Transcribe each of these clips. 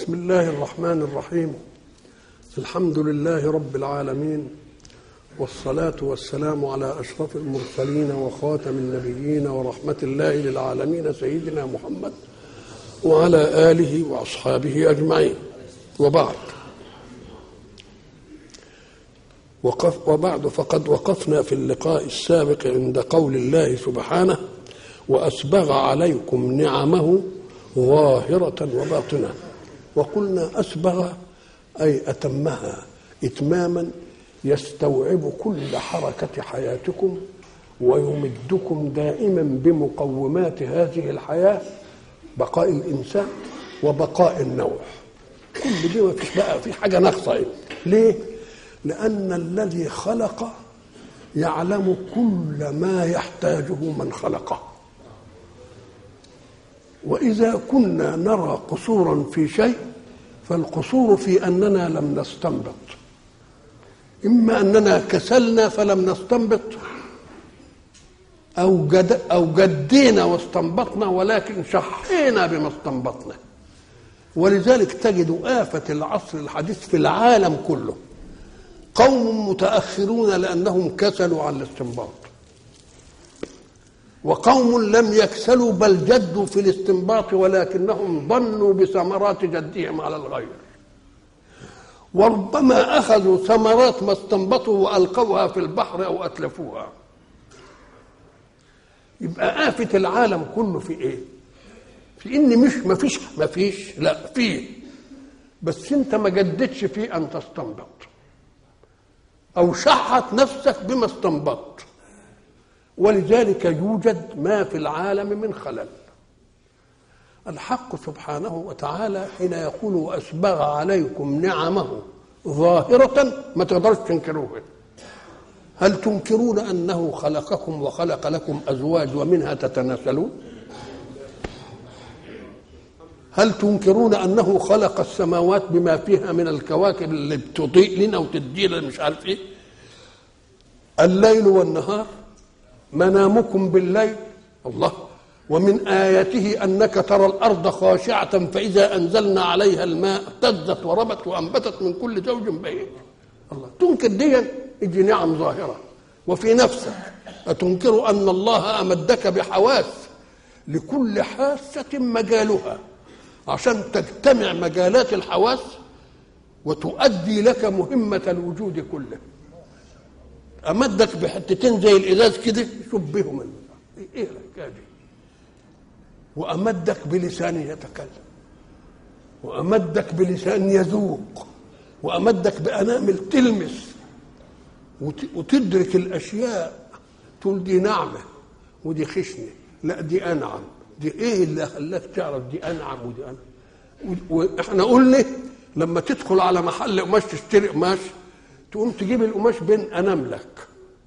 بسم الله الرحمن الرحيم الحمد لله رب العالمين والصلاة والسلام على أشرف المرسلين وخاتم النبيين ورحمة الله للعالمين سيدنا محمد وعلى آله وأصحابه أجمعين وبعد وقف وبعد فقد وقفنا في اللقاء السابق عند قول الله سبحانه وأسبغ عليكم نعمه ظاهرة وباطنة وقلنا أسبغ أي أتمها إتماما يستوعب كل حركة حياتكم ويمدكم دائما بمقومات هذه الحياة بقاء الإنسان وبقاء النوع كل دي ما فيش بقى في حاجة ناقصة ليه؟ لأن الذي خلق يعلم كل ما يحتاجه من خلقه وإذا كنا نرى قصورا في شيء فالقصور في أننا لم نستنبط إما أننا كسلنا فلم نستنبط أو جد أو جدينا واستنبطنا ولكن شحينا بما استنبطنا ولذلك تجد آفة العصر الحديث في العالم كله قوم متأخرون لأنهم كسلوا عن الاستنباط وقوم لم يكسلوا بل جدوا في الاستنباط ولكنهم ظنوا بثمرات جدهم على الغير وربما اخذوا ثمرات ما استنبطوا والقوها في البحر او اتلفوها يبقى آفة العالم كله في ايه في ان مش ما فيش ما فيش لا فيه بس انت ما جددتش في ان تستنبط او شحت نفسك بما استنبطت ولذلك يوجد ما في العالم من خلل الحق سبحانه وتعالى حين يقول واسبغ عليكم نعمه ظاهرة ما تقدرش تنكروها هل تنكرون انه خلقكم وخلق لكم ازواج ومنها تتناسلون هل تنكرون انه خلق السماوات بما فيها من الكواكب اللي بتضيء لنا وتدي لنا مش عارف ايه الليل والنهار منامكم بالليل الله ومن آياته أنك ترى الأرض خاشعة فإذا أنزلنا عليها الماء اهتزت وربت وأنبتت من كل زوج بهيج الله تنكر دي اجي نعم ظاهرة وفي نفسك أتنكر أن الله أمدك بحواس لكل حاسة مجالها عشان تجتمع مجالات الحواس وتؤدي لك مهمة الوجود كله امدك بحتتين زي الازاز كده شبههم ايه الحكايه دي وامدك بلسان يتكلم وامدك بلسان يذوق وامدك بانامل تلمس وتدرك الاشياء تقول دي نعمه ودي خشنه لا دي انعم دي ايه اللي خلاك تعرف دي انعم ودي انعم واحنا قلنا لما تدخل على محل قماش تشتري قماش تقوم تجيب القماش بين اناملك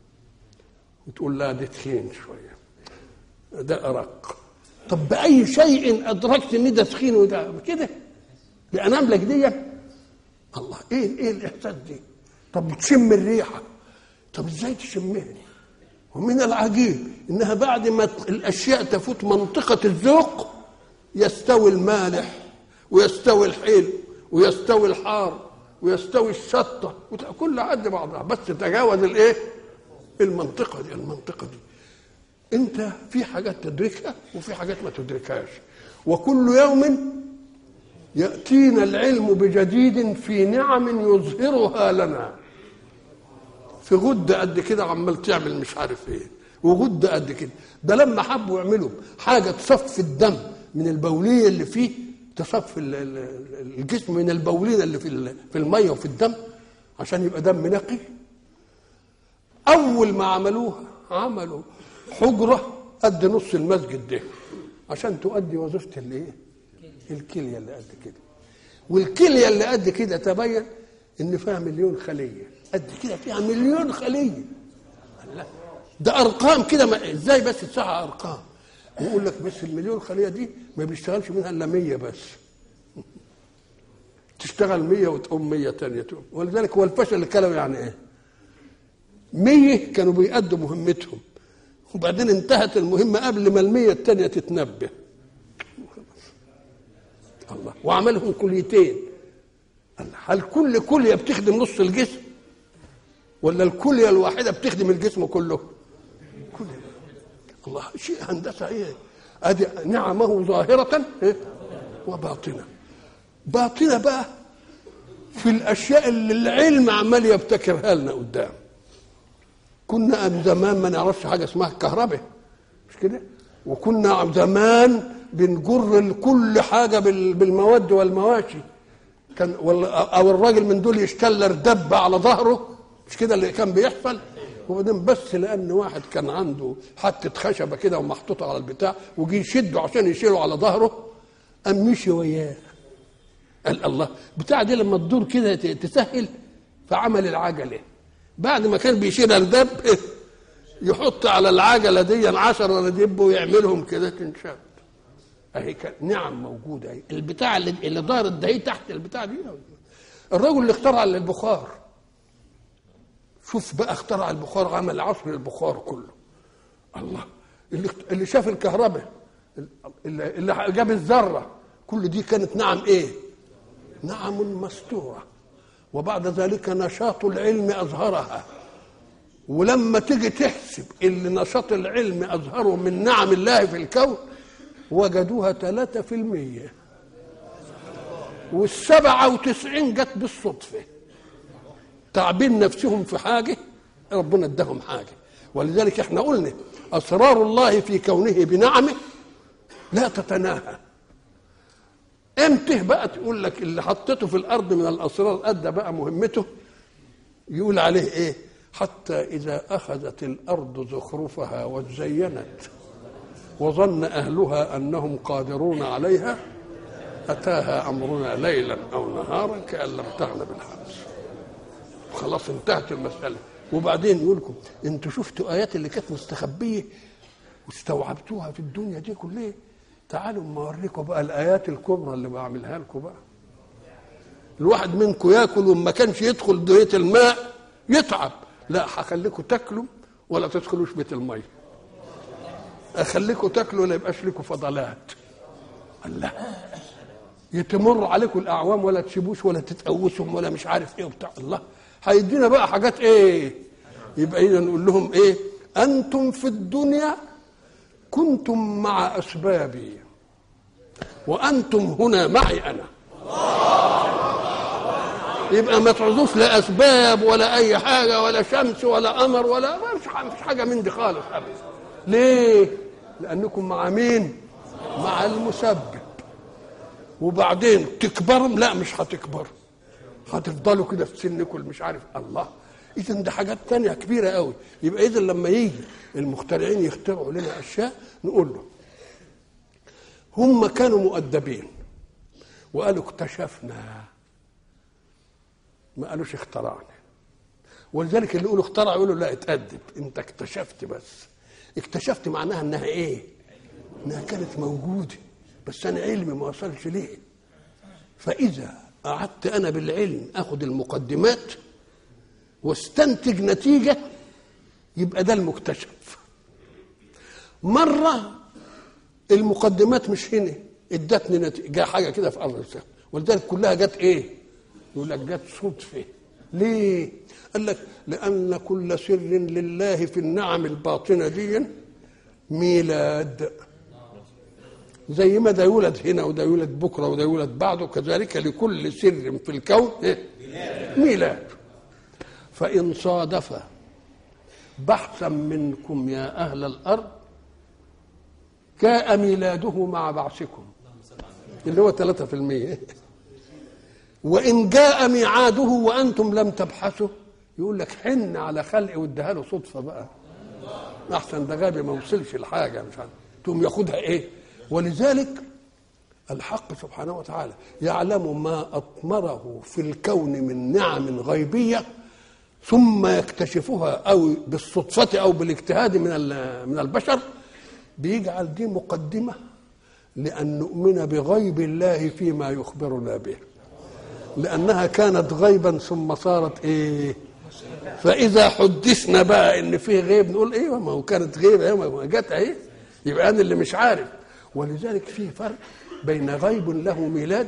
وتقول لا دي تخين شويه ده ارق طب باي شيء ادركت ان ده تخين وده كده باناملك دي الله ايه ايه الاحساس دي طب تشم الريحه طب ازاي تشمها ومن العجيب انها بعد ما الاشياء تفوت منطقه الذوق يستوي المالح ويستوي الحلو ويستوي الحار ويستوي الشطه كل قد بعضها بس تجاوز الايه؟ المنطقه دي المنطقه دي انت في حاجات تدركها وفي حاجات ما تدركهاش وكل يوم ياتينا العلم بجديد في نعم يظهرها لنا في غده قد كده عمال تعمل مش عارف ايه وغده قد كده ده لما حبوا يعملوا حاجه تصفي الدم من البوليه اللي فيه تصفي الجسم من البولين اللي في في الميه وفي الدم عشان يبقى دم نقي اول ما عملوها عملوا حجره قد نص المسجد ده عشان تؤدي وظيفه الايه الكليه اللي قد كده والكليه اللي قد كده تبين ان فيها مليون خليه قد كده فيها مليون خليه لا ده ارقام كده ازاي بس تسعى ارقام ويقول لك بس المليون خليه دي ما بيشتغلش منها الا 100 بس تشتغل 100 وتقوم 100 ثانيه تقوم ولذلك هو الفشل الكلوي يعني ايه؟ 100 كانوا بيأدوا مهمتهم وبعدين انتهت المهمه قبل ما المية الثانيه تتنبه الله وعملهم كليتين الله هل كل كليه بتخدم نص الجسم ولا الكليه الواحده بتخدم الجسم كله كلية. الله شيء هندسه ايه ادي نعمه ظاهره إيه؟ وباطنه باطنه بقى في الاشياء اللي العلم عمال يبتكرها لنا قدام كنا أم زمان ما نعرفش حاجه اسمها الكهرباء مش كده وكنا زمان بنجر كل حاجه بال- بالمواد والمواشي كان ولا او الراجل من دول يشتلر دب على ظهره مش كده اللي كان بيحصل وبعدين بس لان واحد كان عنده حته خشبه كده ومحطوطه على البتاع وجي يشده عشان يشيله على ظهره قام مشي وياه قال الله بتاع دي لما تدور كده ت- تسهل فعمل العجله بعد ما كان بيشيل الدب يحط على العجله دي عشرة دب ويعملهم كده تنشد اهي كان نعم موجوده اهي البتاع اللي, اللي دارت ده هي تحت البتاع دي الرجل اللي اخترع البخار شوف بقى اخترع البخار عمل عصر البخار كله الله اللي اللي شاف الكهرباء اللي, اللي جاب الذره كل دي كانت نعم ايه نعم مستوره وبعد ذلك نشاط العلم اظهرها ولما تيجي تحسب اللي نشاط العلم اظهره من نعم الله في الكون وجدوها ثلاثة في المية والسبعة وتسعين جت بالصدفة تعبين نفسهم في حاجة ربنا اداهم حاجة ولذلك احنا قلنا أسرار الله في كونه بنعمه لا تتناهى امتى بقى تقول لك اللي حطيته في الارض من الاسرار ادى بقى مهمته يقول عليه ايه حتى اذا اخذت الارض زخرفها وزينت وظن اهلها انهم قادرون عليها اتاها امرنا ليلا او نهارا كان لم تغن بالحمس خلاص انتهت المساله وبعدين يقول لكم انتوا شفتوا ايات اللي كانت مستخبيه واستوعبتوها في الدنيا دي كلها تعالوا اما اوريكم بقى الايات الكبرى اللي بعملها لكم بقى الواحد منكم ياكل وما كانش يدخل بيت الماء يتعب لا هخليكم تاكلوا ولا تدخلوش بيت الميه اخليكم تاكلوا ولا يبقاش لكم فضلات الله يتمر عليكم الاعوام ولا تسيبوش ولا تتقوسهم ولا مش عارف ايه وبتاع الله هيدينا بقى حاجات ايه يبقى هنا نقول لهم ايه انتم في الدنيا كنتم مع اسبابي وانتم هنا معي انا يبقى ما تعوزوش لا اسباب ولا اي حاجه ولا شمس ولا قمر ولا ما فيش ما فيش حاجه من دي خالص ابدا ليه لانكم مع مين مع المسبب وبعدين تكبروا لا مش هتكبروا هتفضلوا كده في سنكم مش عارف الله اذا ده حاجات تانية كبيره قوي يبقى اذا لما يجي المخترعين يخترعوا لنا اشياء نقول له هم كانوا مؤدبين وقالوا اكتشفنا ما قالوش اخترعنا ولذلك اللي يقولوا اخترع يقولوا لا اتأدب انت اكتشفت بس اكتشفت معناها انها ايه انها كانت موجوده بس انا علمي ما وصلش ليه فاذا قعدت انا بالعلم اخد المقدمات واستنتج نتيجه يبقى ده المكتشف مره المقدمات مش هنا ادتني نتيجه جاء حاجه كده في ارض السماء ولذلك كلها جت ايه يقول لك جت صدفه ليه قال لك لان كل سر لله في النعم الباطنه دي ميلاد زي ما ده يولد هنا وده يولد بكره وده يولد بعده كذلك لكل سر في الكون إيه؟ ميلاد فإن صادف بحثا منكم يا أهل الأرض جاء ميلاده مع بعثكم اللي هو 3% وإن جاء ميعاده وأنتم لم تبحثوا يقول لك حن على خلق واديها له صدفة بقى أحسن ده غبي ما وصلش لحاجة مش عارف تقوم ياخدها إيه ولذلك الحق سبحانه وتعالى يعلم ما أطمره في الكون من نعم غيبية ثم يكتشفها أو بالصدفة أو بالاجتهاد من من البشر بيجعل دي مقدمة لأن نؤمن بغيب الله فيما يخبرنا به لأنها كانت غيبا ثم صارت إيه فإذا حدثنا بقى إن فيه غيب نقول إيه ما هو كانت غيبة ما جت أهي يبقى أنا اللي مش عارف ولذلك في فرق بين غيب له ميلاد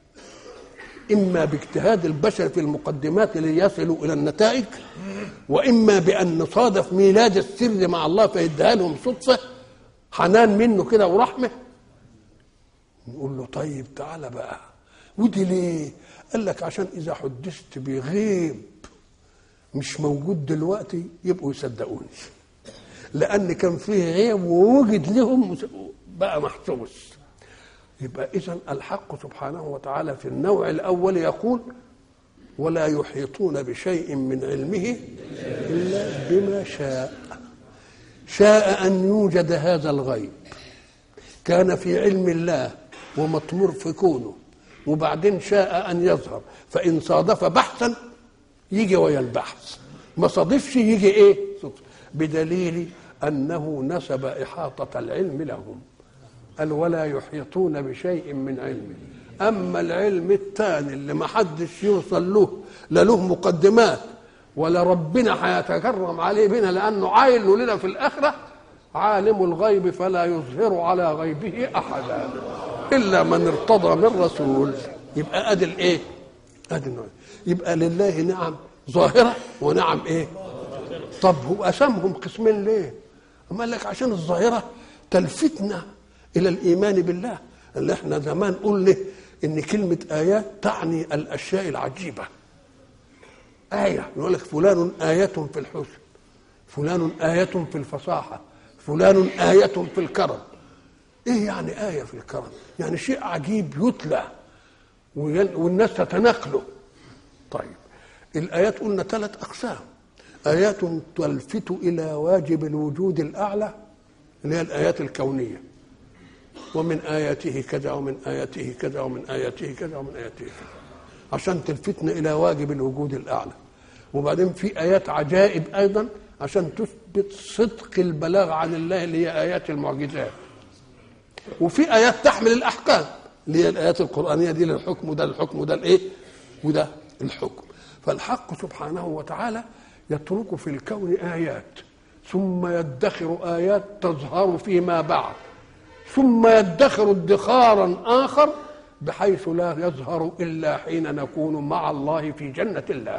إما باجتهاد البشر في المقدمات ليصلوا إلى النتائج وإما بأن نصادف ميلاد السر مع الله فيديها لهم صدفة حنان منه كده ورحمة نقول له طيب تعالى بقى ودي ليه قال لك عشان إذا حدثت بغيب مش موجود دلوقتي يبقوا يصدقوني لأن كان فيه غيب ووجد لهم بقى محسوس يبقى إذا الحق سبحانه وتعالى في النوع الأول يقول ولا يحيطون بشيء من علمه إلا بما شاء شاء أن يوجد هذا الغيب كان في علم الله ومطمور في كونه وبعدين شاء أن يظهر فإن صادف بحثا يجي ويا البحث ما صادفش يجي إيه بدليل أنه نسب إحاطة العلم لهم قال ولا يحيطون بشيء من علمه اما العلم الثاني اللي ما حدش يوصل له لا له مقدمات ولا ربنا هيتكرم عليه بنا لانه عايل لنا في الاخره عالم الغيب فلا يظهر على غيبه احدا الا من ارتضى من رسول يبقى ادي الايه ادي النوع يبقى لله نعم ظاهره ونعم ايه طب هو قسمهم قسمين ليه أما قال لك عشان الظاهره تلفتنا الى الايمان بالله اللي احنا زمان قلنا ان كلمه ايات تعني الاشياء العجيبه ايه يقول لك فلان ايه في الحسن فلان ايه في الفصاحه فلان ايه في الكرم ايه يعني ايه في الكرم يعني شيء عجيب يتلى والناس تتناقله طيب الايات قلنا ثلاث اقسام ايات تلفت الى واجب الوجود الاعلى اللي هي الايات الكونيه ومن آياته كذا ومن آياته كذا ومن آياته كذا ومن آياته كذا عشان تلفتنا إلى واجب الوجود الأعلى وبعدين في آيات عجائب أيضا عشان تثبت صدق البلاغ عن الله اللي هي آيات المعجزات وفي آيات تحمل الأحكام اللي هي الآيات القرآنية دي للحكم وده الحكم وده الإيه وده الحكم فالحق سبحانه وتعالى يترك في الكون آيات ثم يدخر آيات تظهر فيما بعد ثم يدخر ادخارا آخر بحيث لا يظهر إلا حين نكون مع الله في جنة الله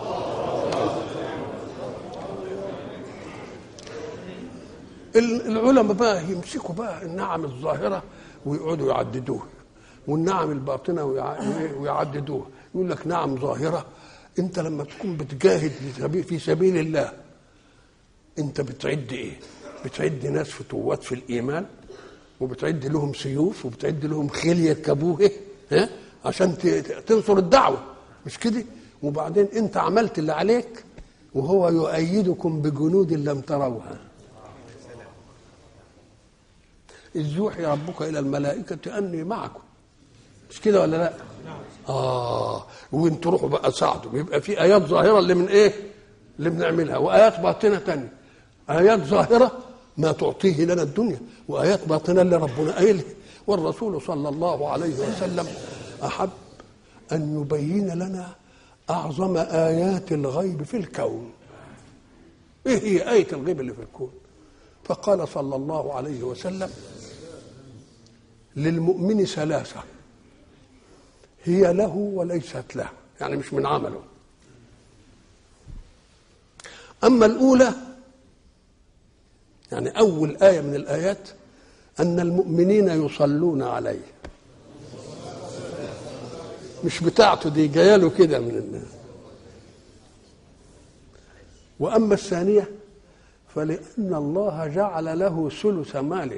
العلماء بقى يمسكوا بقى النعم الظاهرة ويقعدوا يعددوها والنعم الباطنة ويعددوها يقول لك نعم ظاهرة انت لما تكون بتجاهد في سبيل الله انت بتعد ايه بتعد ناس فتوات في الايمان وبتعد لهم سيوف وبتعد لهم خيل يركبوه ها عشان تنصر الدعوه مش كده وبعدين انت عملت اللي عليك وهو يؤيدكم بجنود لم تروها إذ يوحي ربك إلى الملائكة أني معكم مش كده ولا لا؟ آه وانتوا روحوا بقى ساعدوا يبقى في آيات ظاهرة اللي من إيه؟ اللي بنعملها وآيات باطنة تانية آيات ظاهرة ما تعطيه لنا الدنيا وآيات باطنة اللي ربنا قايلها والرسول صلى الله عليه وسلم أحب أن يبين لنا أعظم آيات الغيب في الكون إيه هي آية الغيب اللي في الكون فقال صلى الله عليه وسلم للمؤمن ثلاثة هي له وليست له يعني مش من عمله أما الأولى يعني أول آية من الآيات أن المؤمنين يصلون عليه مش بتاعته دي جايه له كده من الناس وأما الثانية فلأن الله جعل له ثلث ماله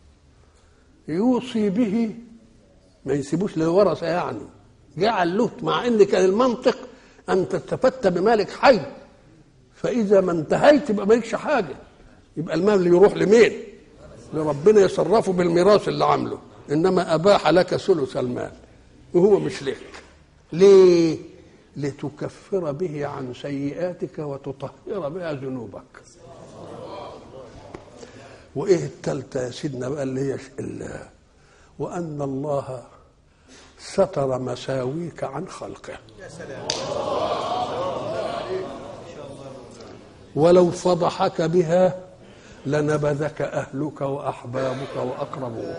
يوصي به ما يسيبوش للورثة يعني جعل له مع ان كان المنطق ان تستفدت بمالك حي فاذا ما انتهيت يبقى مالكش حاجه يبقى المال اللي يروح لمين لربنا يصرفه بالميراث اللي عامله انما اباح لك ثلث المال وهو مش لك ليه لتكفر به عن سيئاتك وتطهر بها ذنوبك وايه التالتة يا سيدنا بقى اللي هي ال- وان الله ستر مساويك عن خلقه ولو فضحك بها لنبذك اهلك واحبابك واقربوك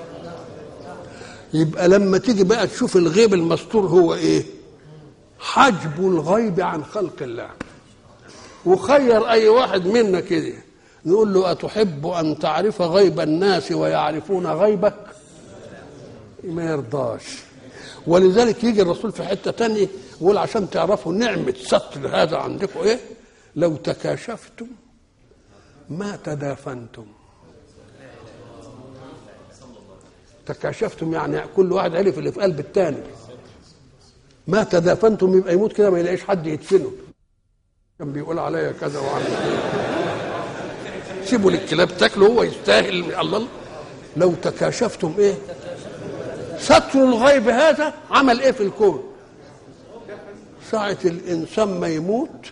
يبقى لما تيجي بقى تشوف الغيب المستور هو ايه حجب الغيب عن خلق الله وخير اي واحد منا كده نقول له اتحب ان تعرف غيب الناس ويعرفون غيبك ما يرضاش ولذلك يجي الرسول في حته تانية يقول عشان تعرفوا نعمه ستر هذا عندكم ايه لو تكاشفتم ما تدافنتم تكاشفتم يعني كل واحد عرف اللي في قلب الثاني ما تدافنتم يبقى يموت كده ما يلاقيش حد يدفنه كان بيقول عليا كذا وعمل سيبوا للكلاب تاكله هو يستاهل الله لو تكاشفتم ايه ستر الغيب هذا عمل ايه في الكون ساعة الإنسان ما يموت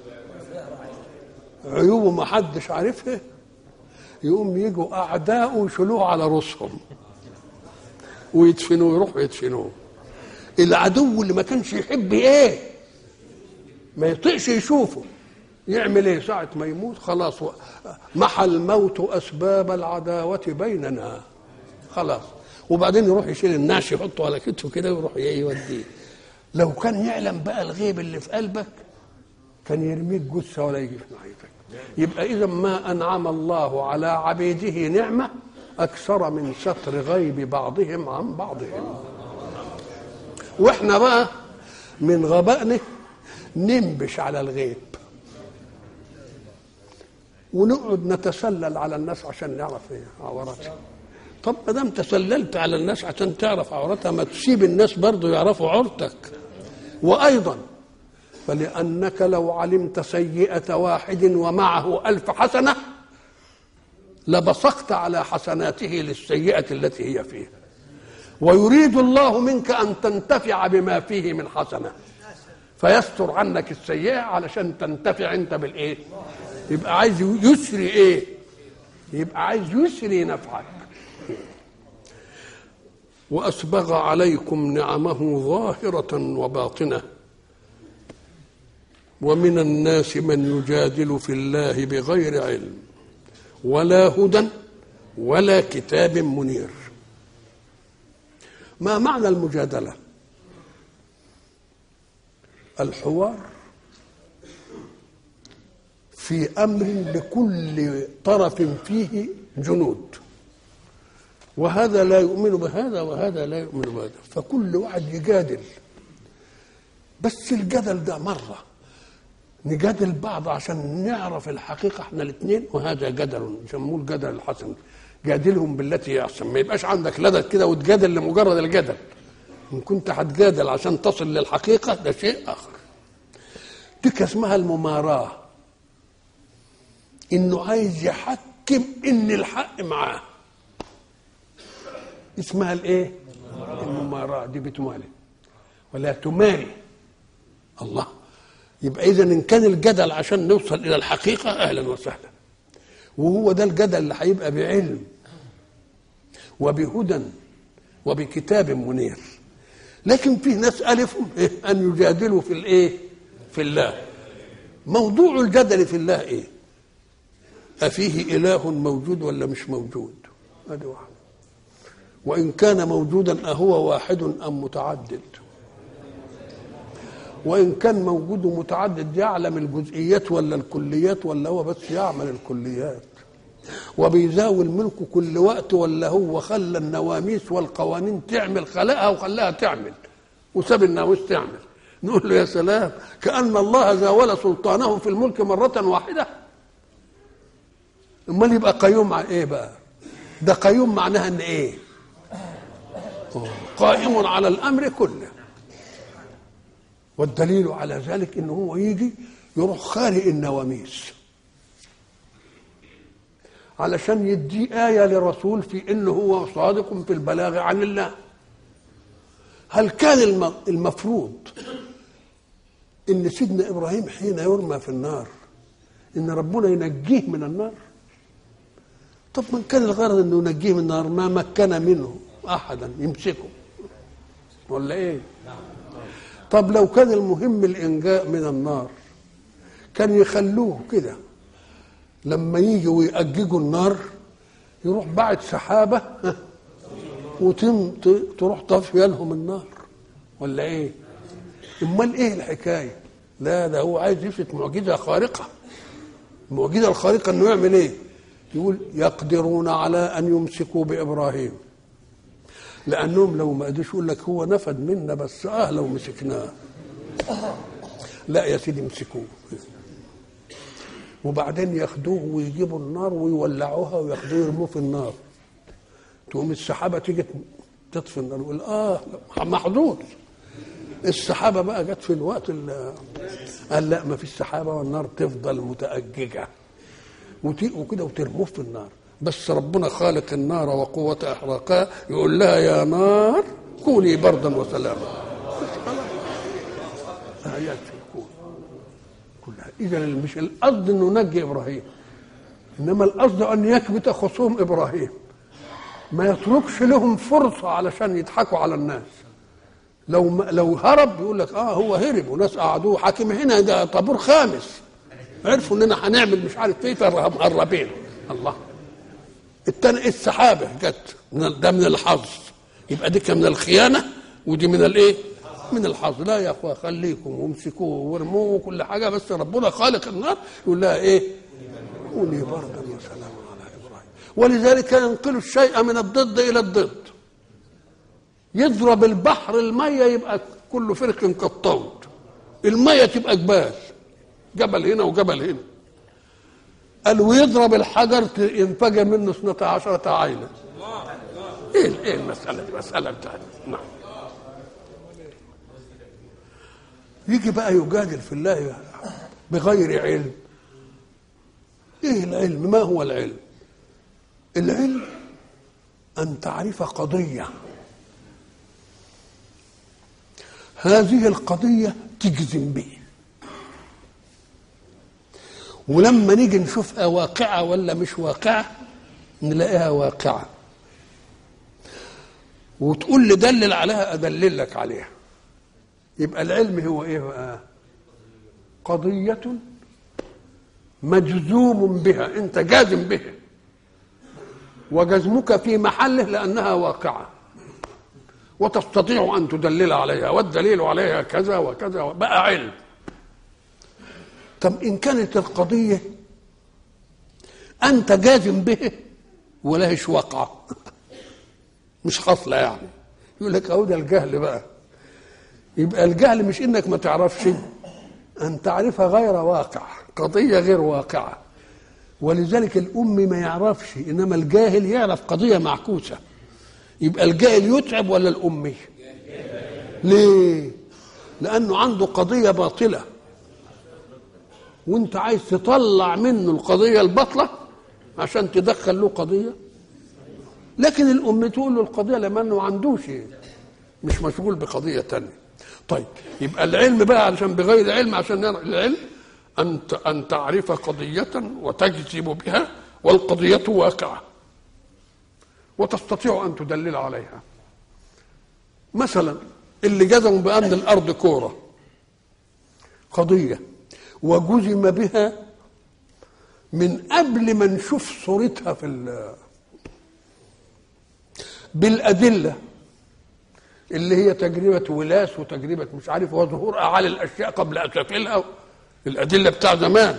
عيوبه ما حدش عارفها يقوم يجوا أعداؤه يشيلوه على رؤوسهم ويدفنوه يروحوا يدفنوه العدو اللي ما كانش يحب ايه ما يطيقش يشوفه يعمل ايه ساعة ما يموت خلاص محى الموت أسباب العداوة بيننا خلاص وبعدين يروح يشيل النعش يحطه على كتفه كده ويروح يوديه لو كان يعلم بقى الغيب اللي في قلبك كان يرميك جثة ولا يجي في ناحيتك يبقى إذا ما أنعم الله على عبيده نعمة أكثر من ستر غيب بعضهم عن بعضهم وإحنا بقى من غبائنا ننبش على الغيب ونقعد نتسلل على الناس عشان نعرف ايه عوراتها طب ما دام تسللت على الناس عشان تعرف عورتها ما تسيب الناس برضو يعرفوا عورتك وايضا فلانك لو علمت سيئه واحد ومعه الف حسنه لبصقت على حسناته للسيئه التي هي فيه ويريد الله منك ان تنتفع بما فيه من حسنه فيستر عنك السيئه علشان تنتفع انت بالايه يبقى عايز يسري ايه يبقى عايز يسري نفعك واسبغ عليكم نعمه ظاهره وباطنه ومن الناس من يجادل في الله بغير علم ولا هدى ولا كتاب منير ما معنى المجادله الحوار في امر لكل طرف فيه جنود وهذا لا يؤمن بهذا وهذا لا يؤمن بهذا فكل واحد يجادل بس الجدل ده مره نجادل بعض عشان نعرف الحقيقه احنا الاثنين وهذا جدل يسموه الجدل الحسن جادلهم بالتي هي احسن ما يبقاش عندك لدى كده وتجادل لمجرد الجدل ان كنت هتجادل عشان تصل للحقيقه ده شيء اخر تلك اسمها المماراه انه عايز يحكم ان الحق معاه اسمها الايه المماراه دي بتماري ولا تماري الله يبقى اذا ان كان الجدل عشان نوصل الى الحقيقه اهلا وسهلا وهو ده الجدل اللي هيبقى بعلم وبهدى وبكتاب منير لكن في ناس الفهم إيه؟ ان يجادلوا في الايه في الله موضوع الجدل في الله ايه أفيه إله موجود ولا مش موجود هذه واحدة وإن كان موجودا أهو واحد أم متعدد وإن كان موجود ومتعدد يعلم الجزئيات ولا الكليات ولا هو بس يعمل الكليات وبيزاول ملكه كل وقت ولا هو خلى النواميس والقوانين تعمل خلقها وخلاها تعمل وساب الناموس تعمل نقول له يا سلام كأن الله زاول سلطانه في الملك مرة واحدة امال يبقى قيوم مع ايه بقى ده قيوم معناها ان ايه قائم على الامر كله والدليل على ذلك ان هو يجي يروح خارق النواميس علشان يدي آية للرسول في انه هو صادق في البلاغ عن الله هل كان المفروض ان سيدنا ابراهيم حين يرمى في النار ان ربنا ينجيه من النار طب من كان الغرض انه ينجيه من النار ما مكن منه احدا يمسكه ولا ايه طب لو كان المهم الانجاء من النار كان يخلوه كده لما يجوا ويأججوا النار يروح بعد سحابة وتم ت- تروح طافية لهم النار ولا ايه امال ايه الحكاية لا ده هو عايز يثبت معجزة خارقة المعجزة الخارقة انه يعمل ايه يقول يقدرون على ان يمسكوا بابراهيم لانهم لو ما قدرش يقول لك هو نفد منا بس اه لو مسكناه لا يا سيدي امسكوه وبعدين ياخدوه ويجيبوا النار ويولعوها وياخدوه يرموه في النار تقوم السحابه تيجي تطفي النار يقول اه محظوظ السحابه بقى جت في الوقت اللي قال لا ما فيش سحابه والنار تفضل متأججه وت- وكده وترموه في النار بس ربنا خالق النار وقوة إحراقها يقول لها يا نار كوني بردا وسلاما بس خلاص آيات في الكون كلها إذا مش القصد إنه نجي إبراهيم إنما القصد أن يكبت خصوم إبراهيم ما يتركش لهم فرصة علشان يضحكوا على الناس لو ما لو هرب يقول لك اه هو هرب وناس قعدوه حاكم هنا ده طابور خامس عرفوا اننا هنعمل مش عارف ايه فمهربين الله التاني السحابه جت من ال- ده من الحظ يبقى دي كان من الخيانه ودي من الايه؟ من الحظ لا يا اخويا خليكم وامسكوه وارموه وكل حاجه بس ربنا خالق النار يقول لها ايه؟ كوني بردا وسلاما على ابراهيم ولذلك ينقل الشيء من الضد الى الضد يضرب البحر الميه يبقى كل فرق كالطود الميه تبقى جبال جبل هنا وجبل هنا قال ويضرب الحجر ت- ينفجر منه اثنتا عشرة عينا ايه ايه المسألة دي مسألة بتاعت نعم يجي بقى يجادل في الله بغير علم ايه العلم ما هو العلم العلم ان تعرف قضيه هذه القضيه تجزم به ولما نيجي نشوفها واقعه ولا مش واقعه نلاقيها واقعه وتقول لي دلل عليها ادلل لك عليها يبقى العلم هو ايه بقى قضيه مجزوم بها انت جازم بها وجزمك في محله لانها واقعه وتستطيع ان تدلل عليها والدليل عليها كذا وكذا بقى علم طب ان كانت القضيه انت جازم به ولهش واقعه مش خصله يعني يقول لك اهو ده الجهل بقى يبقى الجهل مش انك ما تعرفش ان تعرفها غير واقع قضيه غير واقعه ولذلك الام ما يعرفش انما الجاهل يعرف قضيه معكوسه يبقى الجاهل يتعب ولا الامي ليه لانه عنده قضيه باطله وانت عايز تطلع منه القضيه الباطله عشان تدخل له قضيه لكن الام تقول له القضيه لما انه ما عندوش مش مشغول بقضيه تانية طيب يبقى العلم بقى علشان بغير علم عشان نعرف العلم ان ت- ان تعرف قضيه وتجزم بها والقضيه واقعه وتستطيع ان تدلل عليها مثلا اللي جزموا بان الارض كوره قضيه وجزم بها من قبل ما نشوف صورتها في ال- بالادله اللي هي تجربه ولاس وتجربه مش عارف وظهور اعالي الاشياء قبل اسافلها الادله بتاع زمان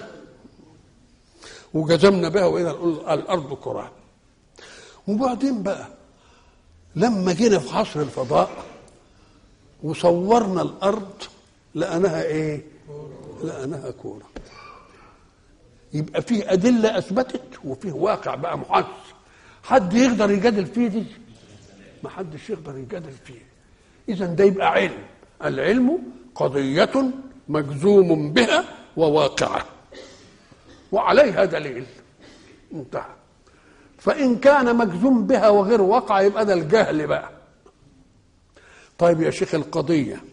وجزمنا بها والى الارض كره وبعدين بقى لما جينا في عصر الفضاء وصورنا الارض لقيناها ايه لقيناها كوره يبقى فيه ادله اثبتت وفيه واقع بقى محدث حد يقدر يجادل فيه دي ما حدش يقدر يجادل فيه اذا ده يبقى علم العلم قضيه مجزوم بها وواقعه وعليها دليل انتهى فإن كان مجزوم بها وغير واقع يبقى ده الجهل بقى طيب يا شيخ القضية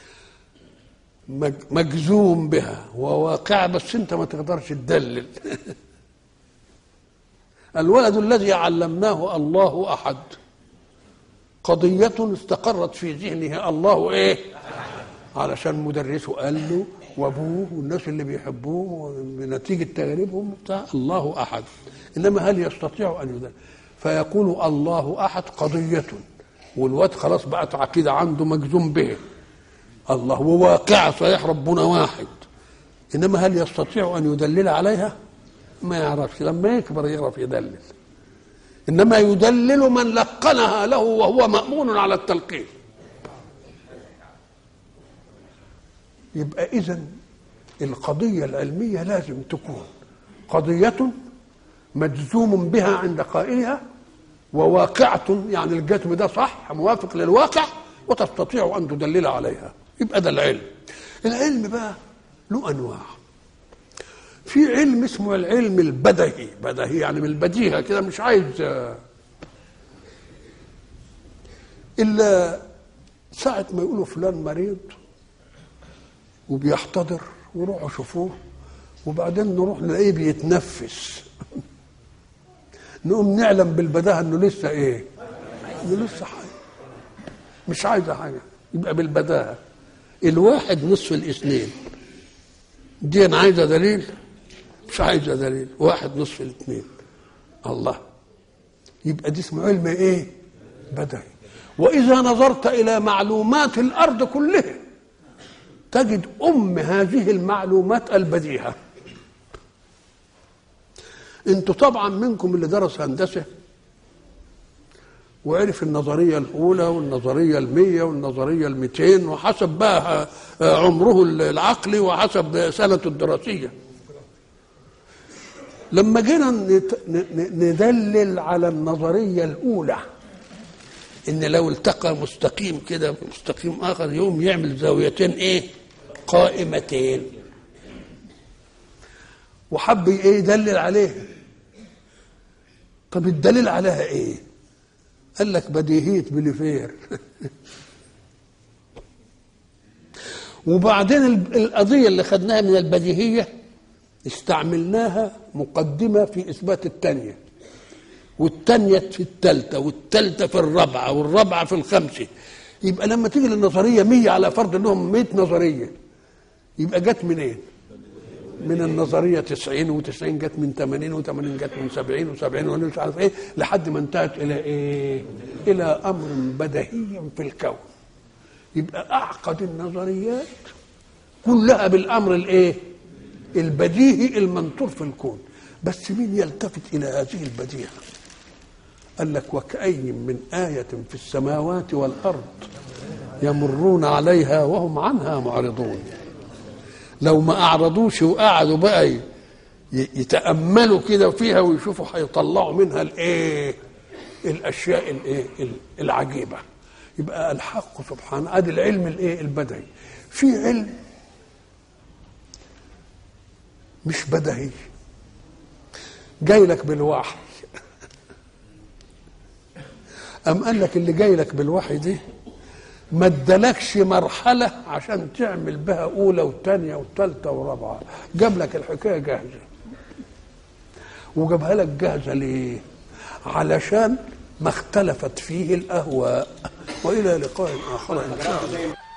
مج- مجزوم بها وواقع بس انت ما تقدرش تدلل الولد الذي علمناه الله أحد قضية استقرت في ذهنه الله ايه علشان مدرسه قال له وابوه والناس اللي بيحبوه بنتيجه تجاربهم بتاع الله احد انما هل يستطيع ان يدل فيقول الله احد قضيه والواد خلاص بقت عقيده عنده مجزوم به الله هو واقع صحيح ربنا واحد انما هل يستطيع ان يدلل عليها ما يعرفش لما يكبر يعرف يدلل انما يدلل من لقنها له وهو مامون على التلقين يبقى اذا القضيه العلميه لازم تكون قضيه مجزوم بها عند قائلها وواقعة يعني الجزم ده صح موافق للواقع وتستطيع أن تدلل عليها يبقى ده العلم العلم بقى له أنواع في علم اسمه العلم البدهي بدهي يعني من البديهة كده مش عايز إلا ساعة ما يقولوا فلان مريض وبيحتضر وروحوا شوفوه وبعدين نروح نلاقيه بيتنفس نقوم نعلم بالبداهه انه لسه ايه؟ انه لسه حي مش عايزه حاجه يبقى بالبداهه الواحد نصف الاثنين دي انا عايزه دليل مش عايزه دليل واحد نصف الاثنين الله يبقى دي اسمه علم ايه؟ بدهي واذا نظرت الى معلومات الارض كلها تجد ام هذه المعلومات البديهه انتوا طبعا منكم اللي درس هندسه وعرف النظرية الأولى والنظرية المية والنظرية الميتين وحسب بقى عمره العقلي وحسب سنته الدراسية لما جينا ندلل على النظرية الأولى إن لو التقى مستقيم كده مستقيم آخر يوم يعمل زاويتين إيه قائمتين وحب إيه يدلل عليه طب الدليل عليها ايه قال لك بديهيه بليفير وبعدين القضيه اللي خدناها من البديهيه استعملناها مقدمه في اثبات الثانيه والثانيه في الثالثه والثالثه في الرابعه والرابعه في الخامسه يبقى لما تيجي للنظريه 100 على فرض انهم 100 نظريه يبقى جت منين؟ إيه؟ من النظرية 90 و90 جت من 80 و80 جت من 70 و70 ومش عارف ايه لحد ما انتهت الى ايه؟ الى امر بديهي في الكون. يبقى اعقد النظريات كلها بالامر الايه؟ البديهي المنطور في الكون. بس مين يلتفت الى هذه البديهه؟ قال لك وكأي من آية في السماوات والأرض يمرون عليها وهم عنها معرضون لو ما اعرضوش وقعدوا بقى يتاملوا كده فيها ويشوفوا هيطلعوا منها الايه الاشياء الايه العجيبه يبقى الحق سبحانه ادي العلم الايه البدهي في علم مش بدهي جاي لك بالوحي أم قال لك اللي جاي لك بالوحي دي ما ادالكش مرحلة عشان تعمل بها أولى وثانية وثالثة ورابعة جاب لك الحكاية جاهزة وجابها لك جاهزة ليه؟ علشان ما اختلفت فيه الأهواء وإلى لقاء آخر إن شاء الله